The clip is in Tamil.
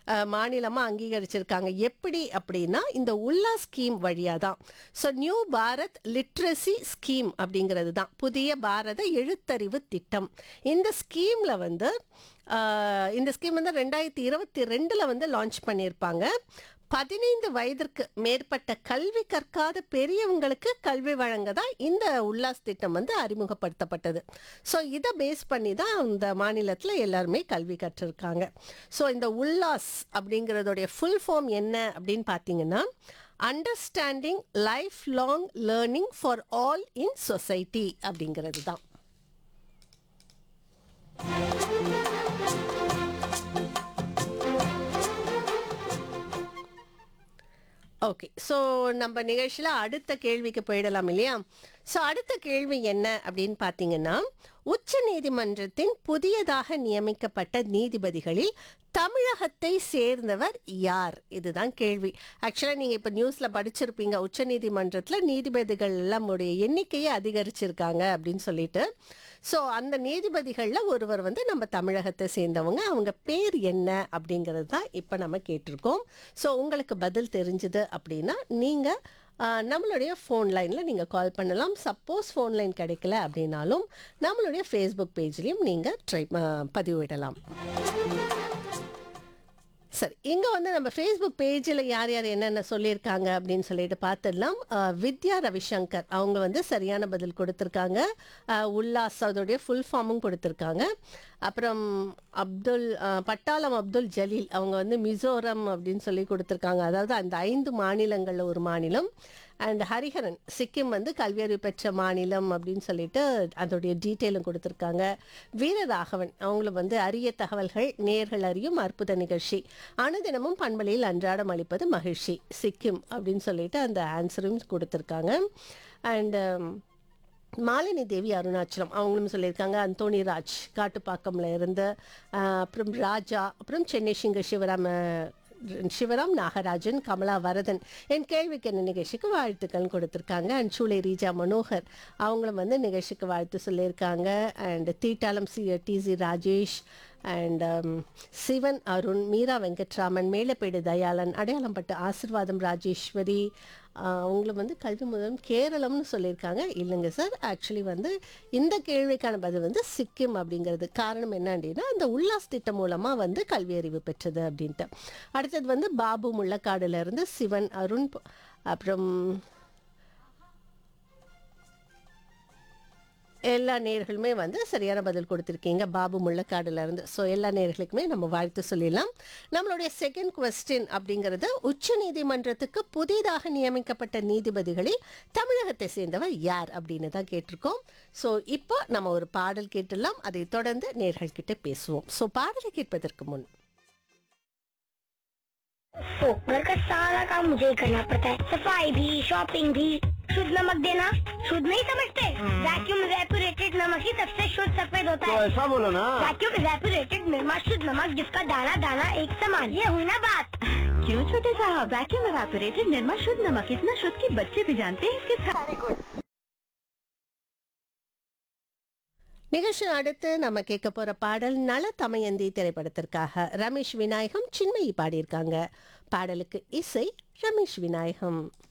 மாநிலமாக அங்கீகரிச்சிருக்காங்க எப்படி அப்படின்னா இந்த உல்லா ஸ்கீம் வழியாக தான் so new Bharat literacy scheme அப்படிங்கிறது தான் புதிய பாரத எழுத்தறிவு திட்டம் இந்த ஸ்கீமில் வந்து ஆஹ், இந்த ஸ்கீம் வந்து ரெண்டாயிரத்தி இருபத்தி ரெண்டில் வந்து லான்ச் பண்ணியிருப்பாங்க பதினைந்து வயதிற்கு மேற்பட்ட கல்வி கற்காத பெரியவங்களுக்கு கல்வி வழங்க தான் இந்த உல்லாஸ் திட்டம் வந்து அறிமுகப்படுத்தப்பட்டது ஸோ இதை பேஸ் பண்ணி தான் இந்த மாநிலத்தில் எல்லாருமே கல்வி கற்றிருக்காங்க ஸோ இந்த உல்லாஸ் அப்படிங்கிறதோடைய ஃபுல் ஃபார்ம் என்ன அப்படின்னு பார்த்தீங்கன்னா understanding life long learning for all in society அப்படிங்கிறது தான் ஓகே ஸோ நம்ம நிகழ்ச்சியில் அடுத்த கேள்விக்கு போயிடலாம் இல்லையா ஸோ அடுத்த கேள்வி என்ன அப்படின்னு பார்த்தீங்கன்னா உச்ச நீதிமன்றத்தின் புதியதாக நியமிக்கப்பட்ட நீதிபதிகளில் தமிழகத்தை சேர்ந்தவர் யார் இதுதான் கேள்வி ஆக்சுவலாக நீங்கள் இப்போ நியூஸில் படிச்சிருப்பீங்க உச்ச நீதிமன்றத்தில் நீதிபதிகள் எல்லாமுடைய எண்ணிக்கையை அதிகரிச்சிருக்காங்க அப்படின்னு சொல்லிட்டு ஸோ அந்த நீதிபதிகளில் ஒருவர் வந்து நம்ம தமிழகத்தை சேர்ந்தவங்க அவங்க பேர் என்ன அப்படிங்கிறது தான் இப்போ நம்ம கேட்டிருக்கோம் ஸோ உங்களுக்கு பதில் தெரிஞ்சுது அப்படின்னா நீங்கள் நம்மளுடைய ஃபோன் லைனில் நீங்கள் கால் பண்ணலாம் சப்போஸ் ஃபோன் லைன் கிடைக்கல அப்படின்னாலும் நம்மளுடைய ஃபேஸ்புக் பேஜ்லேயும் நீங்கள் ட்ரை பதிவிடலாம் சரி இங்கே வந்து நம்ம ஃபேஸ்புக் பேஜில் யார் யார் என்னென்ன சொல்லியிருக்காங்க அப்படின்னு சொல்லிட்டு பார்த்துடலாம் அஹ், வித்யா ரவிசங்கர் அவங்க வந்து சரியான பதில் கொடுத்துருக்காங்க அஹ், உல்லாஸ் அதோடைய ஃபுல் ஃபார்மும் கொடுத்துருக்காங்க அப்புறம் அப்துல் அஹ், பட்டாளம் அப்துல் ஜலீல் அவங்க வந்து மிசோரம் அப்படின்னு சொல்லி கொடுத்துருக்காங்க அதாவது அந்த ஐந்து மாநிலங்களில் ஒரு மாநிலம் அண்ட் ஹரிஹரன் சிக்கிம் வந்து கல்வியறிவு பெற்ற மாநிலம் அப்படின்னு சொல்லிட்டு அதோடைய டீட்டெயிலும் கொடுத்துருக்காங்க வீரராகவன் அவங்களும் வந்து அரிய தகவல்கள் நேர்கள் அறியும் அற்புத நிகழ்ச்சி அனுதினமும் பண்பலையில் அன்றாடம் அளிப்பது மகிழ்ச்சி சிக்கிம் அப்படின்னு சொல்லிட்டு அந்த ஆன்சரும் கொடுத்துருக்காங்க அண்ட் மாலினி தேவி அருணாச்சலம் அவங்களும் சொல்லியிருக்காங்க அந்தோணி ராஜ் காட்டுப்பாக்கம்ல இருந்து அஹ், அப்புறம் ராஜா அப்புறம் சென்னை சிங்க சிவராம சிவராம் நாகராஜன் கமலா வரதன் என் கேள்விக்கு என்ன நிகழ்ச்சிக்கு வாழ்த்துக்கள் கொடுத்துருக்காங்க அண்ட் சூளை ரீஜா மனோகர் அவங்களும் வந்து நிகழ்ச்சிக்கு வாழ்த்து சொல்லியிருக்காங்க அண்ட் தீட்டாலம் C DC Rajesh and Sivan Arun Meera Venkatraman Melapedu Dayalan Adaiyalampattu Asirvatham Rajeswari ஆஹ் அவங்களும் வந்து கல்வி முதலும் கேரளம்னு சொல்லியிருக்காங்க இல்லைங்க சார் ஆக்சுவலி வந்து இந்த கேள்விக்கான பதில் வந்து சிக்கிம் அப்படிங்கிறது காரணம் என்ன அப்படின்னா அந்த உல்லாஸ் திட்டம் மூலமாக வந்து கல்வி அறிவு பெற்றது அப்படின்ட்டு அடுத்தது வந்து பாபு முள்ளக்காடுல இருந்து சிவன் அருண் ப- அப்புறம் எல்லா நேர்களுமே வந்து சரியான பதில் கொடுத்துருக்கீங்க பாபு முள்ளக்காடுல இருந்து ஸோ எல்லா நேர்களுக்குமே நம்ம வாழ்த்து சொல்லிடலாம் நம்மளுடைய செகண்ட் கொஸ்டின் அப்படிங்கிறது உச்ச நீதிமன்றத்துக்கு புதிதாக நியமிக்கப்பட்ட நீதிபதிகளில் தமிழகத்தை சேர்ந்தவர் யார் அப்படின்னு தான் கேட்டிருக்கோம் ஸோ இப்போ நம்ம ஒரு பாடல் கேட்டுடலாம் அதை தொடர்ந்து நேர்கள்கிட்ட பேசுவோம் ஸோ பாடலை கேட்பதற்கு முன் ओ, घर का सारा काम मुझे ही करना पड़ता है सफाई भी शॉपिंग भी शुद्ध नमक देना शुद्ध नहीं समझते वैक्यूम इवेपोरेटेड नमक ही सबसे शुद्ध सफेद होता तो है ऐसा बोलो ना वैक्यूम इवेपोरेटेड निर्मा शुद्ध नमक जिसका दाना दाना एक समान ये हुई ना बात क्यों छोटे साहब वैक्यूम एवापोरेटेड निर्मा शुद्ध नमक इतना शुद्ध कि बच्चे भी जानते हैं इसके साथ நிகழ்ச்சி அடுத்து நம்ம கேட்க போற பாடல் நல தமயந்தி திரைப்படத்திற்காக ரமேஷ் விநாயகம் சின்மயி பாடியிருக்காங்க பாடலுக்கு இசை ரமேஷ் விநாயகம்